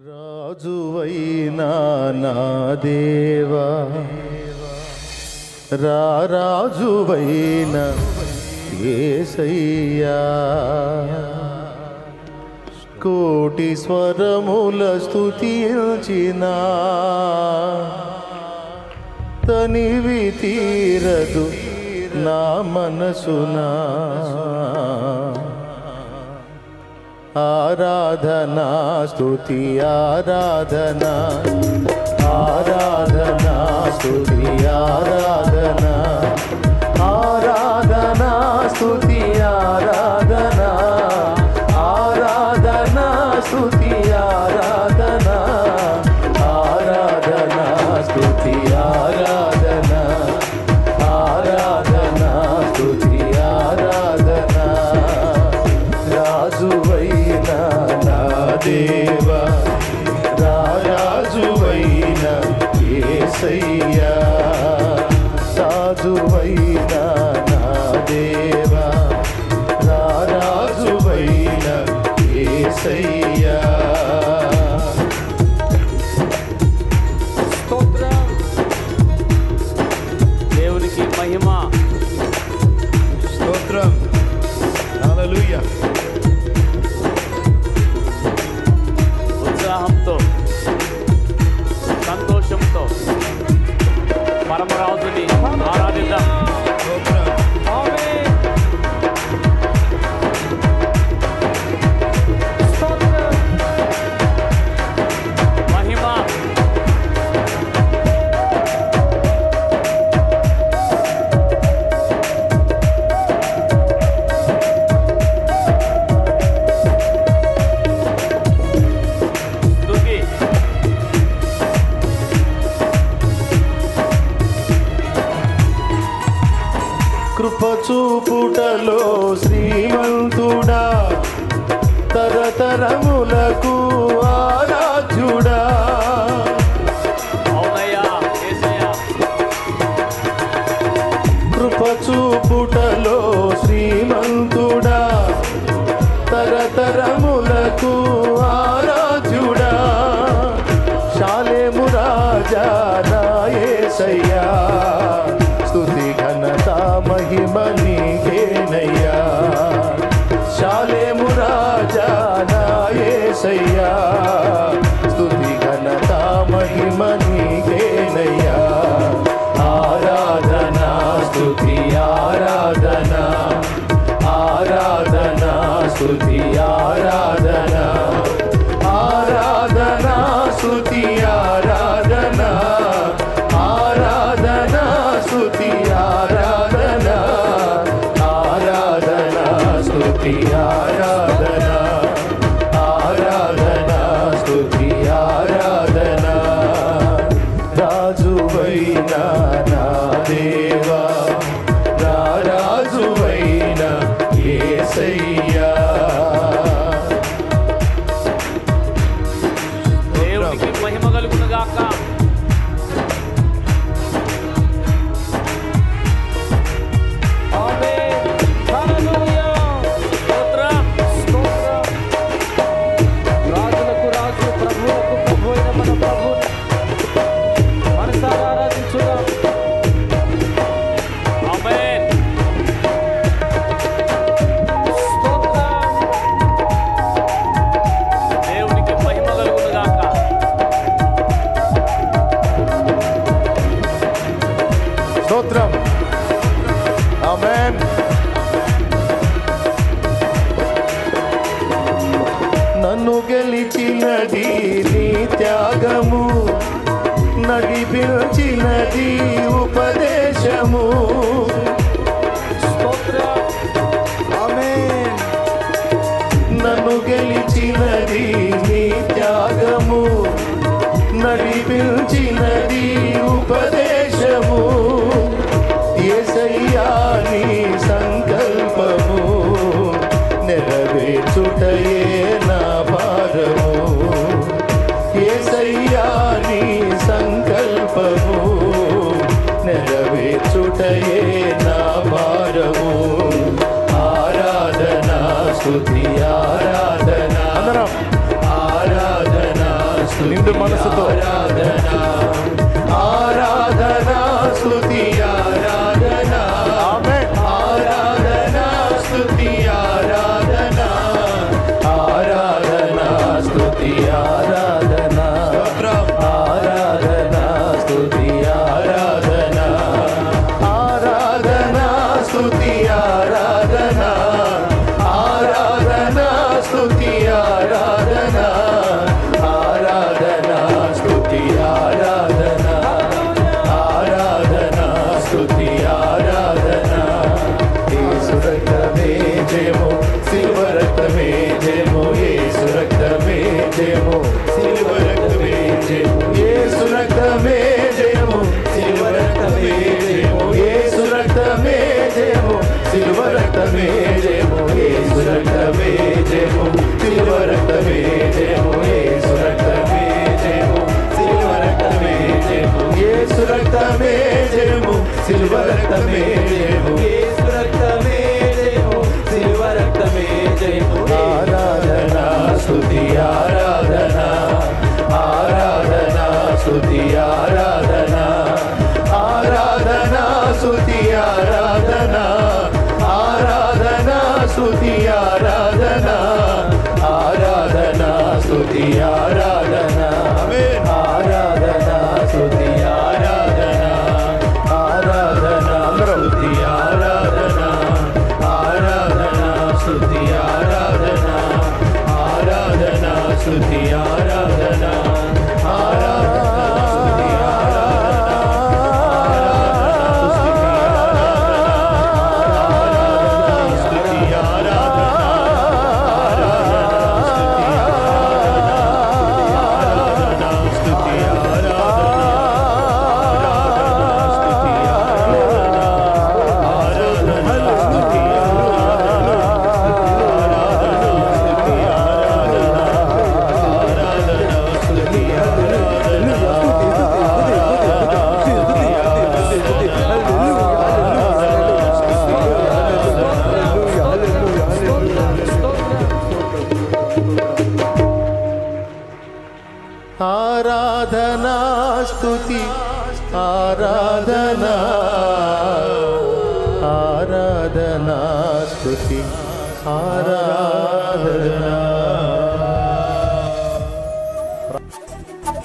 రాజువైనా నా దేవా రారాజువైన ఏసయ్యా కోటి స్వరముల స్తుతించిన తనివి తీరదు నా మనసునా ఆరాధనా స్తుతి ఆరాధనా ఆరాధనా స్తుతి ఆరాధనా ఆరాధనా స్తుతి ఆరాధనా ఆరాధనా స్తుతి ఆరాధనా ఆరాధనా స్తుతి ఆరాధనా ఆరాధనా స్తుతి ఆరాధనా రాజువైన నా దేవా రాజువైన ఏసయ్యా రాజువైన నా దేవా రాజువైన ఏసయ్యా స్తోత్రం దేవునికి మహిమ స్తోత్రం హల్లెలూయా ఉత్సాహంతో సంతోషంతో పరమరాజుని ఆరాధిద్దాం స్తోత్రం మహిమ స్తుతి కృపచూపుటలో శ్రీమంతుడా తరతరములకు ఆరాధ్యుడా అవునయ్యా యేసయ్యా కృపచూపుటలో శ్రీమంతుడా తరతరములకు ఆరాధ్యుడా శాలేము రాజా రాయేసయ్యా స్తుతి ఘనత మహిమ నీకేనయ్యా శాలేము రాజా రాయేసయ్యా స్తుతి ఘనత మహిమ నీకేనయ్యా ఆరాధనా స్తుతి ఆరాధనా ఆరాధనా స్తుతి ఆరాధనా ఆరాధనా స్తుతి ఆరాధనా ఆరాధనా స్తుతి ఆరాధనా ఆరాధనా స్తుతి ఆరాధనా ఆరాధనా స్తుతి ఆరాధనా రాజువైన నా దేవా నా రాజువైన యేసయ్యా దేవునికి మహిమ కలుగును గాక ఆమేన్ హల్లెలూయా స్తోత్రం స్తోత్రం రాజులకు రాజు ప్రభువులకు ప్రభు అయిన మన ప్రభువుని మనసారా ఆరాధించుదాం ఆమేన్ స్తోత్రం దేవునికి మహిమ కలుగును గాక స్తోత్రం ఆమేన్ నన్ను గెలిచినది నీ త్యాగము నడిపించినది ఉపదేశము స్తోత్రం ఆమేన్ నన్ను గెలిచినది నీ త్యాగము నడిపించినది ఉపదేశము యేసయ్యా నీ సంకల్పము నెరవేర్చుటయే నా భారము యేసయ్యా నీ సంకల్పము నెరవేర్చుటయే నా భారము ఆరాధనా స్తుతి ఆరాధనా అందరం ఆరాధనా నిండు మనసుతో ఆరాధన ఆరాధన స్తుతి ఆరాధన ఆరాధన స్తుతి ఆరాధన ఆరాధన స్తుతి ఆరాధన ఆరాధన స్తుతి ఆరాధన ఆరాధన స్తుతి ఆరాధన ఆరాధన స్తుతి ఆరాధన ఆరాధన స్తుతి ఆరాధన ఆరాధన స్తుతి ఆరాధన యేసు రక్తమే జయము శిల్వ రక్తమే జయము యేసు రక్తమే జయము శిల్వ రక్తమే జయము యేసు రక్తమే జయము శిల్వ రక్తమే జయము యేసు రక్తమే జయము శిల్వ రక్తమే జయము యేసు రక్తమే జయము శిల్వ రక్తమే జయము యేసు రక్తమే జయము శిల్వ రక్తమే జయము యేసు రక్తమే జయము శిల్వ రక్తమే జయము యేసు రక్తమే జయము శిలువ రక్తమే జయము ఆరాధన స్తుతి ఆరాధన ఆరాధన స్తుతి ఆరాధన ఆరాధన స్తుతి ఆరాధన ఆరాధన స్తుతి ఆరాధన ఆరాధన స్తుతి ఆరాధన ఆరాధన స్తుతి ఆరాధన ఆరాధన స్తుతి ఆరాధన ఆరాధన స్తుతి ఆరాధన ఆరాధన స్తుతి ఆరాధన ఆరాధన స్తుతి ఆరాధనా స్తుతి ఆరాధనా ఆరాధనా స్తుతి ఆరాధనా